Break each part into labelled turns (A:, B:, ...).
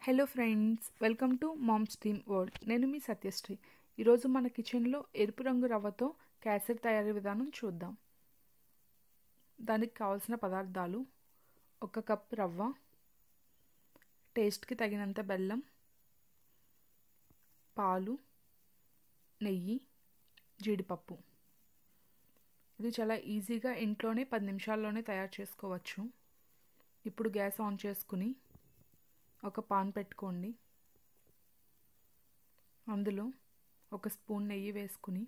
A: hello friends welcome to moms team world నేను మీ సత్యశ్రీ ఈరోజు మన కిచెన్లో ఎరుపు రంగు రవ్వతో క్యాసెట్ తయారీ విధానం చూద్దాం దానికి కావాల్సిన పదార్థాలు ఒక కప్ రవ్వ టేస్ట్కి తగినంత బెల్లం పాలు నెయ్యి జీడిపప్పు ఇది చాలా ఈజీగా ఇంట్లోనే పది నిమిషాల్లోనే తయారు చేసుకోవచ్చు ఇప్పుడు గ్యాస్ ఆన్ చేసుకుని ఒక పాన్ పెట్టుకోండి అందులో ఒక స్పూన్ నెయ్యి వేసుకుని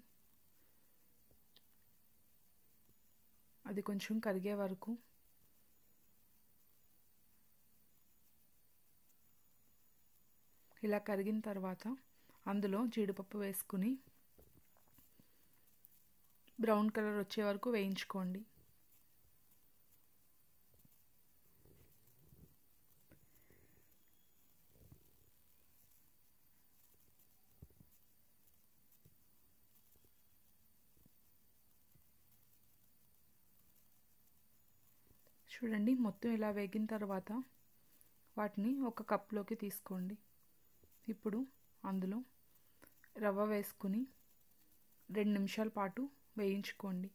A: అది కొంచెం కరిగే వరకు ఇలా కరిగిన తర్వాత అందులో జీడిపప్పు వేసుకుని బ్రౌన్ కలర్ వచ్చే వరకు వేయించుకోండి చూడండి మొత్తం ఇలా వేగిన తర్వాత వాటిని ఒక కప్లోకి తీసుకోండి ఇప్పుడు అందులో రవ్వ వేసుకుని రెండు నిమిషాల పాటు వేయించుకోండి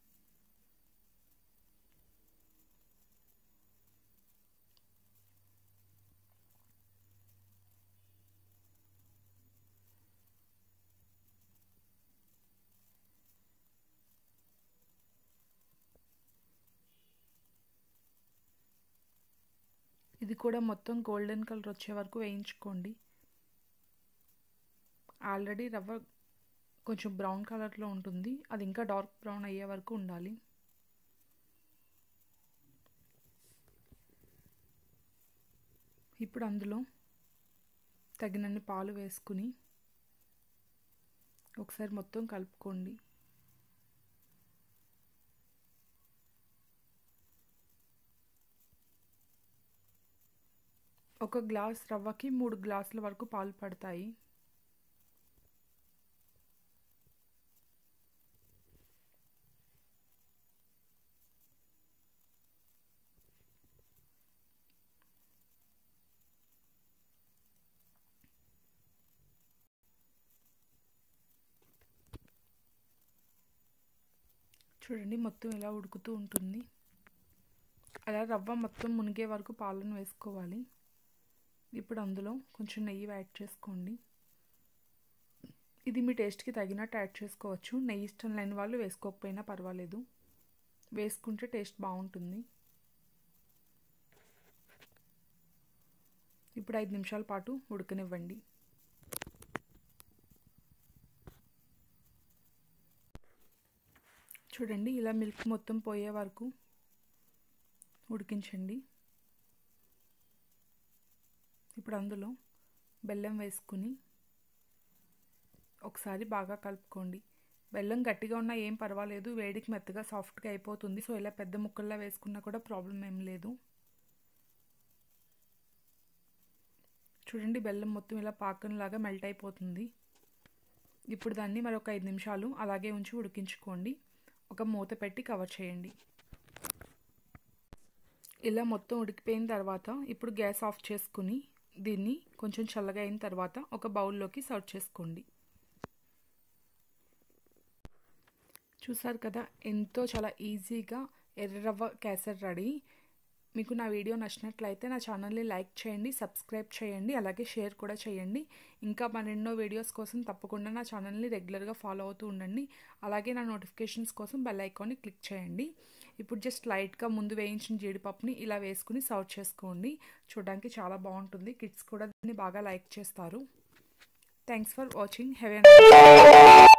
A: ఇది కూడా మొత్తం గోల్డెన్ కలర్ వచ్చే వరకు వేయించుకోండి ఆల్రెడీ రవ్వ కొంచెం బ్రౌన్ కలర్లో ఉంటుంది అది ఇంకా డార్క్ బ్రౌన్ అయ్యే వరకు ఉండాలి ఇప్పుడు అందులో తగినన్ని పాలు వేసుకుని ఒకసారి మొత్తం కలుపుకోండి ఒక గ్లాస్ రవ్వకి మూడు గ్లాసుల వరకు పాలు పడతాయి చూడండి మొత్తం ఇలా ఉడుకుతూ ఉంటుంది అలా రవ్వ మొత్తం మునిగే వరకు పాలను వేసుకోవాలి ఇప్పుడు అందులో కొంచెం నెయ్యి యాడ్ చేసుకోండి ఇది మీ టేస్ట్కి తగినట్టు యాడ్ చేసుకోవచ్చు నెయ్యి ఇష్టం లేని వాళ్ళు వేసుకోకపోయినా పర్వాలేదు వేసుకుంటే టేస్ట్ బాగుంటుంది ఇప్పుడు ఐదు నిమిషాల పాటు ఉడకనివ్వండి చూడండి ఇలా మిల్క్ మొత్తం పోయే వరకు ఉడికించండి ఇప్పుడు అందులో బెల్లం వేసుకుని ఒకసారి బాగా కలుపుకోండి బెల్లం గట్టిగా ఉన్నా ఏం పర్వాలేదు వేడికి మెత్తగా సాఫ్ట్గా అయిపోతుంది సో ఇలా పెద్ద ముక్కల్లా వేసుకున్నా కూడా ప్రాబ్లం ఏం లేదు చూడండి బెల్లం మొత్తం ఇలా పాకంలాగా మెల్ట్ అయిపోతుంది ఇప్పుడు దాన్ని మరొక ఐదు నిమిషాలు అలాగే ఉంచి ఉడికించుకోండి ఒక మూత పెట్టి కవర్ చేయండి ఇలా మొత్తం ఉడికిపోయిన తర్వాత ఇప్పుడు గ్యాస్ ఆఫ్ చేసుకుని దీన్ని కొంచెం చల్లగా అయిన తర్వాత ఒక బౌల్లోకి సర్వ్ చేసుకోండి చూసారు కదా ఎంతో చాలా ఈజీగా ఎర్రరవ్వ క్యాసర్ రెడీ మీకు నా వీడియో నచ్చినట్లయితే నా ఛానల్ని లైక్ చేయండి సబ్స్క్రైబ్ చేయండి అలాగే షేర్ కూడా చేయండి ఇంకా మరెన్నో వీడియోస్ కోసం తప్పకుండా నా ఛానల్ని రెగ్యులర్గా ఫాలో అవుతూ ఉండండి అలాగే నా నోటిఫికేషన్స్ కోసం బెల్ ఐకాన్ని క్లిక్ చేయండి ఇప్పుడు జస్ట్ లైట్గా ముందు వేయించిన జీడిపప్పుని ఇలా వేసుకుని సర్వ్ చేసుకోండి చూడడానికి చాలా బాగుంటుంది కిడ్స్ కూడా దీన్ని బాగా లైక్ చేస్తారు థ్యాంక్స్ ఫర్ వాచింగ్ హెవెన్